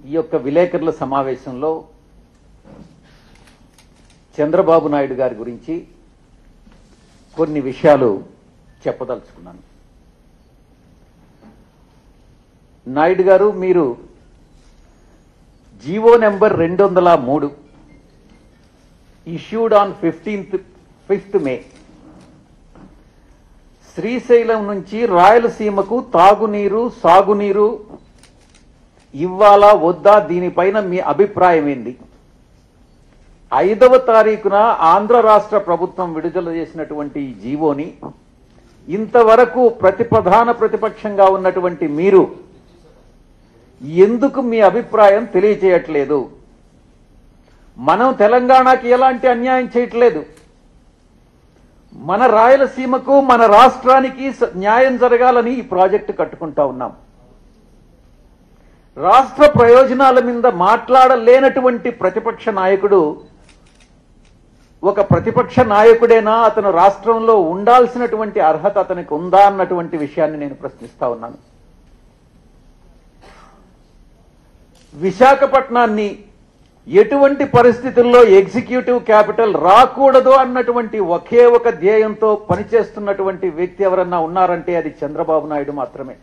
ఈ యొక్క విలేకరుల సమావేశంలో చంద్రబాబు నాయుడు గారి గురించి కొన్ని విషయాలు చెప్పదలుచుకున్నాను నాయుడు గారు మీరు జీవో నెంబర్ రెండు వందల మూడు issued on fifteenth fifth May Srisailam నుంచి రాయలసీమకు తాగునీరు సాగునీరు ఇవ్వాలా వద్దా దీనిపైన మీ అభిప్రాయం ఏంది ఐదవ తారీఖున ఆంధ్ర రాష్ట్ర ప్రభుత్వం విడుదల చేసినటువంటి ఈ జీవోని ఇంతవరకు ప్రతిప్రధాన ప్రతిపక్షంగా ఉన్నటువంటి మీరు ఎందుకు మీ అభిప్రాయం తెలియచేయట్లేదు మనం తెలంగాణకి ఎలాంటి అన్యాయం చేయట్లేదు మన రాయలసీమకు మన రాష్ట్రానికి స- న్యాయం జరగాలని ఈ ప్రాజెక్టు కట్టుకుంటా ఉన్నాం రాష్ట్ర ప్రయోజనాల మీద మాట్లాడలేనటువంటి ప్రతిపక్ష నాయకుడు ఒక ప్రతిపక్ష నాయకుడేనా అతను రాష్ట్రంలో ఉండాల్సినటువంటి అర్హత అతనికి ఉందా అన్నటువంటి విషయాన్ని నేను ప్రశ్నిస్తా ఉన్నాను విశాఖపట్నాన్ని ఎటువంటి పరిస్థితుల్లో ఎగ్జిక్యూటివ్ క్యాపిటల్ రాకూడదు అన్నటువంటి ఒకే ఒక ధ్యేయంతో పనిచేస్తున్నటువంటి వ్యక్తి ఎవరన్నా ఉన్నారంటే అది చంద్రబాబు నాయుడు మాత్రమే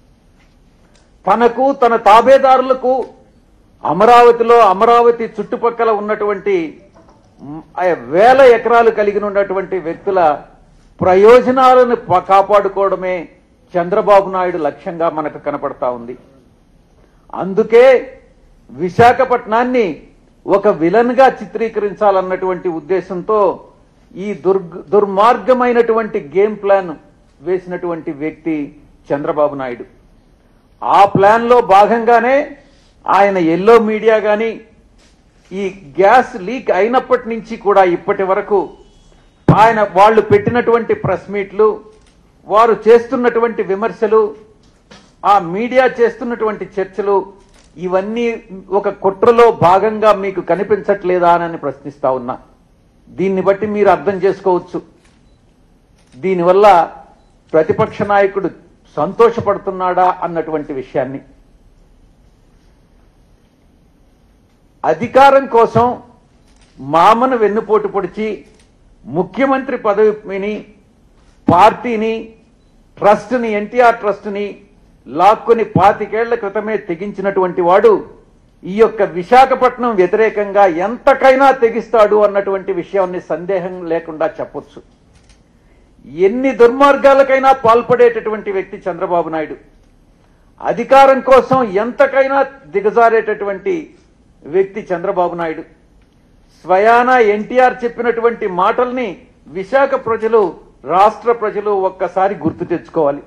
తనకు తన తాబేదారులకు అమరావతిలో అమరావతి చుట్టుపక్కల ఉన్నటువంటి మ్, ఆ వేల ఎకరాలు కలిగి ఉన్నటువంటి వ్యక్తుల ప్రయోజనాలను ప- కాపాడుకోవడమే చంద్రబాబు నాయుడు లక్ష్యంగా మనకు కనపడతా ఉంది అందుకే విశాఖపట్నాన్ని ఒక విలన్ గా చిత్రీకరించాలన్నటువంటి ఉద్దేశంతో ఈ దుర్గ దుర్మార్గమైనటువంటి గేమ్ ప్లాన్ వేసినటువంటి వ్యక్తి చంద్రబాబు నాయుడు ఆ ప్లాన్ లో భాగంగానే ఆయన ఎల్లో మీడియా గాని ఈ గ్యాస్ లీక్ అయినప్పటి నుంచి కూడా ఇప్పటి వరకు ఆయన వాళ్ళు పెట్టినటువంటి ప్రెస్ మీట్లు వారు చేస్తున్నటువంటి విమర్శలు ఆ మీడియా చేస్తున్నటువంటి చర్చలు ఇవన్నీ ఒక కుట్రలో భాగంగా మీకు కనిపించట్లేదా అని ప్రశ్నిస్తా ఉన్నా దీన్ని బట్టి మీరు అర్థం చేసుకోవచ్చు దీనివల్ల ప్రతిపక్ష నాయకుడు సంతోషపడుతున్నాడా అన్నటువంటి విషయాన్ని అధికారం కోసం మామను వెన్నుపోటు పొడిచి ముఖ్యమంత్రి పదవిని పార్టీని ట్రస్ట్ని ఎన్టీఆర్ ట్రస్ట్ని లాక్కుని పాతికేళ్ల క్రితమే తెగించినటువంటి వాడు ఈ యొక్క విశాఖపట్నం వ్యతిరేకంగా ఎంతకైనా తెగిస్తాడు అన్నటువంటి విషయాన్ని సందేహం లేకుండా చెప్పొచ్చు ఎన్ని దుర్మార్గాలకైనా పాల్పడేటటువంటి వ్యక్తి చంద్రబాబు నాయుడు అధికారం కోసం ఎంతకైనా దిగజారేటటువంటి వ్యక్తి చంద్రబాబు నాయుడు స్వయాన ఎన్టీఆర్ చెప్పినటువంటి మాటల్ని విశాఖ ప్రజలు రాష్ట్ర ప్రజలు ఒక్కసారి గుర్తు తెచ్చుకోవాలి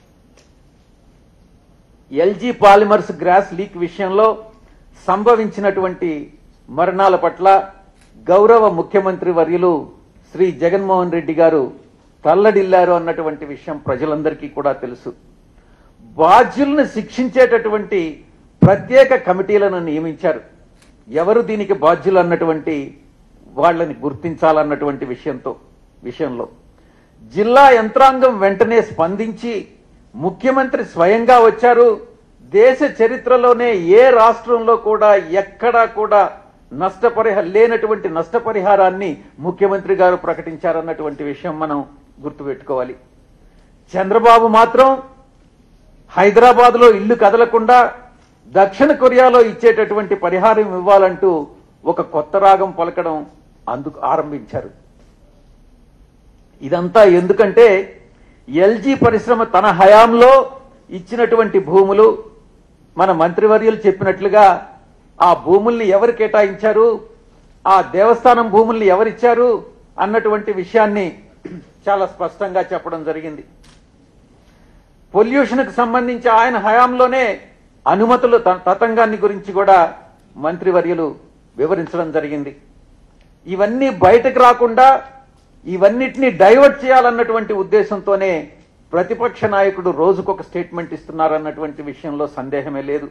ఎల్జీ పాలిమర్స్ గ్రాస్ లీక్ విషయంలో సంభవించినటువంటి మరణాల పట్ల గౌరవ ముఖ్యమంత్రి వర్యులు శ్రీ జగన్మోహన్ రెడ్డి గారు తల్లడిల్లారు అన్నటువంటి విషయం ప్రజలందరికీ కూడా తెలుసు బాధ్యులను శిక్షించేటటువంటి ప్రత్యేక కమిటీలను నియమించారు ఎవరు దీనికి బాధ్యులు అన్నటువంటి వాళ్ళని గుర్తించాలన్నటువంటి విషయంతో విషయంలో జిల్లా యంత్రాంగం వెంటనే స్పందించి ముఖ్యమంత్రి స్వయంగా వచ్చారు దేశ చరిత్రలోనే ఏ రాష్ట్రంలో కూడా ఎక్కడా కూడా నష్టపరిహ లేనటువంటి నష్టపరిహారాన్ని ముఖ్యమంత్రి గారు ప్రకటించారన్నటువంటి విషయం మనం గుర్తుపెట్టుకోవాలి చంద్రబాబు మాత్రం హైదరాబాద్ లో ఇల్లు కదలకుండా దక్షిణ కొరియాలో ఇచ్చేటటువంటి పరిహారం ఇవ్వాలంటూ ఒక కొత్త రాగం పలకడం అందుకు ఆరంభించారు ఇదంతా ఎందుకంటే ఎల్జీ పరిశ్రమ తన హయాంలో ఇచ్చినటువంటి భూములు మన మంత్రివర్యులు చెప్పినట్లుగా ఆ భూముల్ని ఎవరు కేటాయించారు ఆ దేవస్థానం భూముల్ని ఎవరిచ్చారు అన్నటువంటి విషయాన్ని చాలా స్పష్టంగా చెప్పడం జరిగింది పొల్యూషన్ కు సంబంధించి ఆయన హయాంలోనే అనుమతులు త- తతంగాన్ని గురించి కూడా మంత్రివర్యులు వివరించడం జరిగింది ఇవన్నీ బయటకు రాకుండా ఇవన్నిటిని డైవర్ట్ చేయాలన్నటువంటి ఉద్దేశంతోనే ప్రతిపక్ష నాయకుడు రోజుకొక స్టేట్మెంట్ ఇస్తున్నారన్నటువంటి విషయంలో సందేహమే లేదు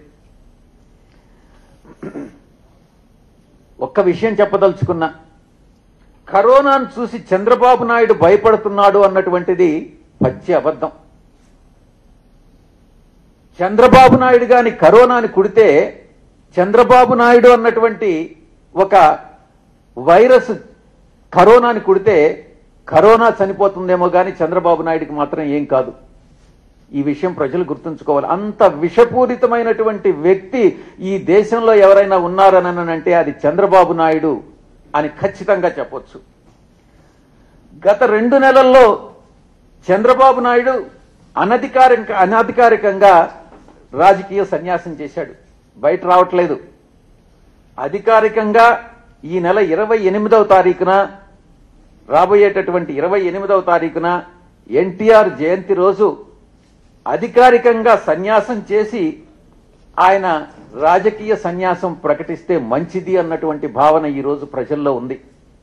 ఒక్క విషయం చెప్పదలుచుకున్నా కరోనాను చూసి చంద్రబాబు నాయుడు భయపడుతున్నాడు అన్నటువంటిది పచ్చి అబద్ధం చంద్రబాబు నాయుడు గాని కరోనాని కుడితే చంద్రబాబు నాయుడు అన్నటువంటి ఒక వైరస్ కరోనాని కుడితే కరోనా చనిపోతుందేమో కానీ చంద్రబాబు నాయుడికి మాత్రం ఏం కాదు ఈ విషయం ప్రజలు గుర్తుంచుకోవాలి అంత విషపూరితమైనటువంటి వ్యక్తి ఈ దేశంలో ఎవరైనా ఉన్నారని అంటే అది చంద్రబాబు నాయుడు అని ఖచ్చితంగా చెప్పొచ్చు గత రెండు నెలల్లో చంద్రబాబు నాయుడు అనధికారిక అనధికారికంగా రాజకీయ సన్యాసం చేశాడు బయట రావట్లేదు అధికారికంగా ఈ నెల ఇరవై ఎనిమిదవ తారీఖున రాబోయేటటువంటి ఇరవై ఎనిమిదవ తారీఖున ఎన్టీఆర్ జయంతి రోజు అధికారికంగా సన్యాసం చేసి ఆయన రాజకీయ సన్యాసం ప్రకటిస్తే మంచిది అన్నటువంటి భావన ఈ రోజు ప్రజల్లో ఉంది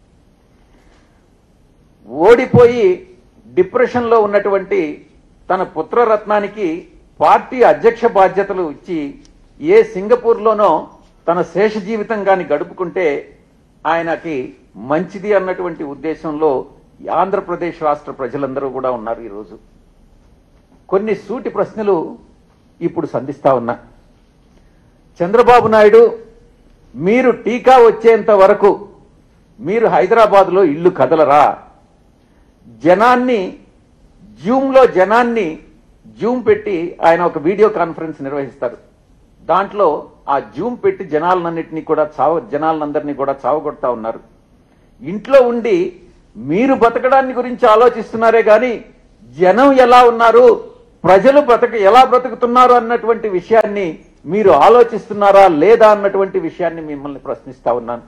ఓడిపోయి డిప్రెషన్ లో ఉన్నటువంటి తన పుత్రరత్నానికి పార్టీ అధ్యక్ష బాధ్యతలు ఇచ్చి ఏ సింగపూర్లోనో తన శేష జీవితం గాని గడుపుకుంటే ఆయనకి మంచిది అన్నటువంటి ఉద్దేశంలో ఈ ఆంధ్రప్రదేశ్ రాష్ట్ర ప్రజలందరూ కూడా ఉన్నారు ఈరోజు కొన్ని సూటి ప్రశ్నలు ఇప్పుడు సంధిస్తా ఉన్నా చంద్రబాబు నాయుడు మీరు టీకా వచ్చేంత వరకు మీరు హైదరాబాద్లో ఇల్లు కదలరా జనాన్ని జూమ్లో జనాన్ని జూమ్ పెట్టి ఆయన ఒక వీడియో కాన్ఫరెన్స్ నిర్వహిస్తారు దాంట్లో ఆ జూమ్ పెట్టి జనాలన్నింటినీ కూడా చావ జనాలందరినీ కూడా చావగొడతా ఉన్నారు ఇంట్లో ఉండి మీరు బతకడాన్ని గురించి ఆలోచిస్తున్నారే గాని జనం ఎలా ఉన్నారు ప్రజలు బ్రతక ఎలా బ్రతుకుతున్నారు అన్నటువంటి విషయాన్ని మీరు ఆలోచిస్తున్నారా లేదా అన్నటువంటి విషయాన్ని మిమ్మల్ని ప్రశ్నిస్తా ఉన్నాను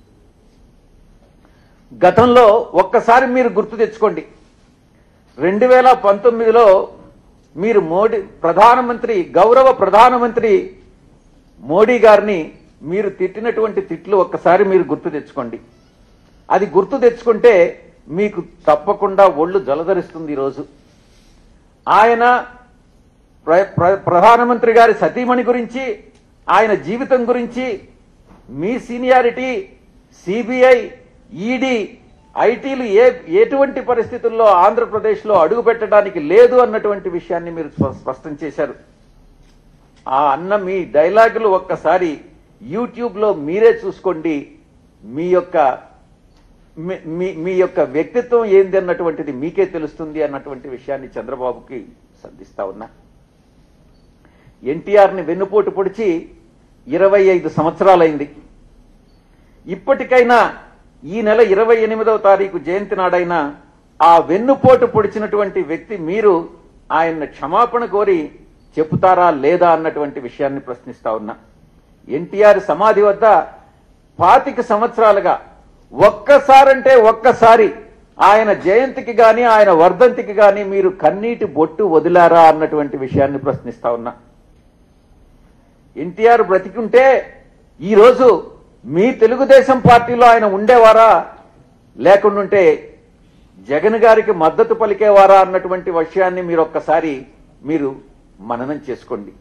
గతంలో ఒక్కసారి మీరు గుర్తు తెచ్చుకోండి రెండు వేల పంతొమ్మిదిలో మీరు మోడీ ప్రధానమంత్రి గౌరవ ప్రధానమంత్రి మోడీ గారిని మీరు తిట్టినటువంటి తిట్లు ఒక్కసారి మీరు గుర్తు తెచ్చుకోండి అది గుర్తు తెచ్చుకుంటే మీకు తప్పకుండా ఒళ్ళు జలధరిస్తుంది ఈరోజు ఆయన ప్ర- ప్ర- ప్రధానమంత్రి గారి సతీమణి గురించి ఆయన జీవితం గురించి మీ సీనియారిటీ సిబిఐ ఈడీ ఐటీలు ఏ ఎటువంటి పరిస్థితుల్లో ఆంధ్రప్రదేశ్లో అడుగు పెట్టడానికి లేదు అన్నటువంటి విషయాన్ని మీరు స్ప- స్పష్టం చేశారు ఆ అన్న మీ డైలాగులు ఒక్కసారి యూట్యూబ్ లో మీరే చూసుకోండి మీ యొక్క మీ- మీ మీ యొక్క వ్యక్తిత్వం ఏంది అన్నటువంటిది మీకే తెలుస్తుంది అన్నటువంటి విషయాన్ని చంద్రబాబుకి సంధిస్తా ఉన్నా ఎన్టీఆర్ ని వెన్నుపోటు పొడిచి ఇరవై ఐదు సంవత్సరాలైంది ఇప్పటికైనా ఈ నెల ఇరవై ఎనిమిదవ తారీఖు జయంతి నాడైనా ఆ వెన్నుపోటు పొడిచినటువంటి వ్యక్తి మీరు ఆయన్ని క్షమాపణ కోరి చెబుతారా లేదా అన్నటువంటి విషయాన్ని ప్రశ్నిస్తా ఉన్నా ఎన్టీఆర్ సమాధి వద్ద పాతిక సంవత్సరాలుగా ఒక్కసారంటే ఒక్కసారి ఆయన జయంతికి గాని ఆయన వర్ధంతికి గాని మీరు కన్నీటి బొట్టు వదిలారా అన్నటువంటి విషయాన్ని ప్రశ్నిస్తా ఉన్నా ఎన్టీఆర్ బ్రతికుంటే ఈ రోజు మీ తెలుగుదేశం పార్టీలో ఆయన ఉండేవారా లేకుండుంటే జగన్ గారికి మద్దతు పలికేవారా అన్నటువంటి విషయాన్ని మీరు ఒక్కసారి మీరు మననం చేసుకోండి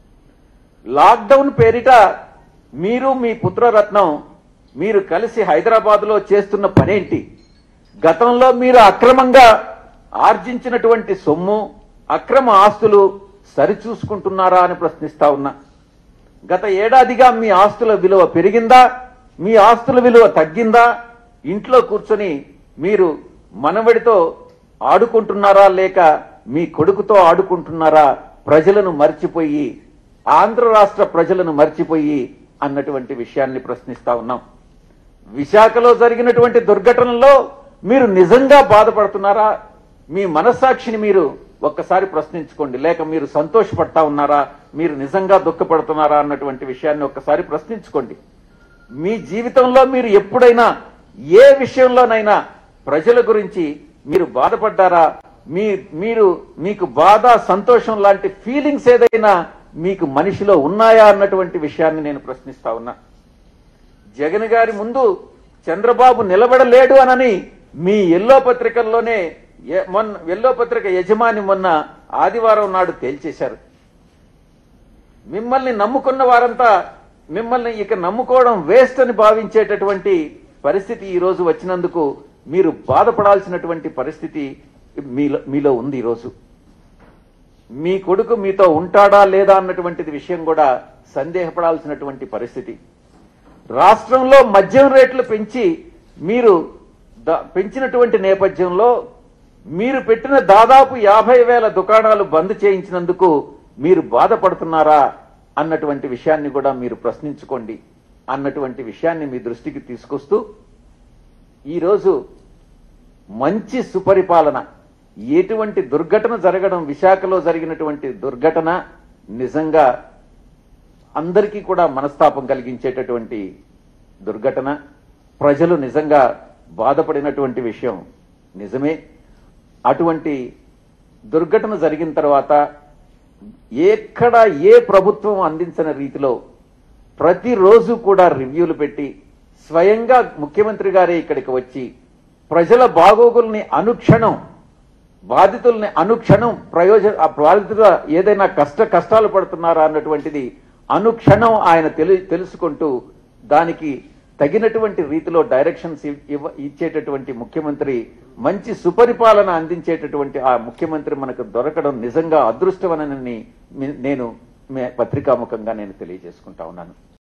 లాక్డౌన్ పేరిట మీరు మీ పుత్రరత్నం మీరు కలిసి హైదరాబాద్ లో చేస్తున్న పనేంటి గతంలో మీరు అక్రమంగా ఆర్జించినటువంటి సొమ్ము అక్రమ ఆస్తులు సరిచూసుకుంటున్నారా అని ప్రశ్నిస్తా ఉన్నా గత ఏడాదిగా మీ ఆస్తుల విలువ పెరిగిందా మీ ఆస్తుల విలువ తగ్గిందా ఇంట్లో కూర్చొని మీరు మనవడితో ఆడుకుంటున్నారా లేక మీ కొడుకుతో ఆడుకుంటున్నారా ప్రజలను మర్చిపోయి ఆంధ్ర రాష్ట్ర ప్రజలను మర్చిపోయి అన్నటువంటి విషయాన్ని ప్రశ్నిస్తా ఉన్నాం విశాఖలో జరిగినటువంటి దుర్ఘటనలో మీరు నిజంగా బాధపడుతున్నారా మీ మనస్సాక్షిని మీరు ఒక్కసారి ప్రశ్నించుకోండి లేక మీరు సంతోషపడతా ఉన్నారా మీరు నిజంగా దుఃఖపడుతున్నారా అన్నటువంటి విషయాన్ని ఒక్కసారి ప్రశ్నించుకోండి మీ జీవితంలో మీరు ఎప్పుడైనా ఏ విషయంలోనైనా ప్రజల గురించి మీరు బాధపడ్డారా మీ మీరు మీకు బాధ సంతోషం లాంటి ఫీలింగ్స్ ఏదైనా మీకు మనిషిలో ఉన్నాయా అన్నటువంటి విషయాన్ని నేను ప్రశ్నిస్తా ఉన్నా జగన్ గారి ముందు చంద్రబాబు నిలబడలేడు అనని మీ ఎల్లో పత్రికల్లోనే ఎ- మొన్న ఎల్లో పత్రిక యజమాని మొన్న ఆదివారం నాడు తేల్చేశారు మిమ్మల్ని నమ్ముకున్న వారంతా మిమ్మల్ని ఇక నమ్ముకోవడం వేస్ట్ అని భావించేటటువంటి పరిస్థితి ఈ రోజు వచ్చినందుకు మీరు బాధపడాల్సినటువంటి పరిస్థితి మీలో మీలో ఉంది ఈరోజు మీ కొడుకు మీతో ఉంటాడా లేదా అన్నటువంటిది విషయం కూడా సందేహపడాల్సినటువంటి పరిస్థితి రాష్ట్రంలో మద్యం రేట్లు పెంచి మీరు ద- పెంచినటువంటి నేపథ్యంలో మీరు పెట్టిన దాదాపు యాభై వేల దుకాణాలు బంద్ చేయించినందుకు మీరు బాధపడుతున్నారా అన్నటువంటి విషయాన్ని కూడా మీరు ప్రశ్నించుకోండి అన్నటువంటి విషయాన్ని మీ దృష్టికి తీసుకొస్తూ ఈరోజు మంచి సుపరిపాలన ఎటువంటి దుర్ఘటన జరగడం విశాఖలో జరిగినటువంటి దుర్ఘటన నిజంగా అందరికీ కూడా మనస్తాపం కలిగించేటటువంటి దుర్ఘటన ప్రజలు నిజంగా బాధపడినటువంటి విషయం నిజమే అటువంటి దుర్ఘటన జరిగిన తర్వాత ఎక్కడ ఏ ప్రభుత్వం అందించిన రీతిలో ప్రతిరోజు కూడా రివ్యూలు పెట్టి స్వయంగా ముఖ్యమంత్రి గారే ఇక్కడికి వచ్చి ప్రజల బాగోగుల్ని అనుక్షణం బాధితుల్ని అనుక్షణం ప్రయోజన ఆ బాధితుల ఏదైనా కష్ట కష్టాలు పడుతున్నారా అన్నటువంటిది అనుక్షణం ఆయన తెలు తెలుసుకుంటూ దానికి తగినటువంటి రీతిలో డైరెక్షన్స్ ఇవ్- ఇవ్వ ఇచ్చేటటువంటి ముఖ్యమంత్రి మంచి సుపరిపాలన అందించేటటువంటి ఆ ముఖ్యమంత్రి మనకు దొరకడం నిజంగా అదృష్టమనని మీ- నేను మే- పత్రికాముఖంగా నేను తెలియజేసుకుంటా ఉన్నాను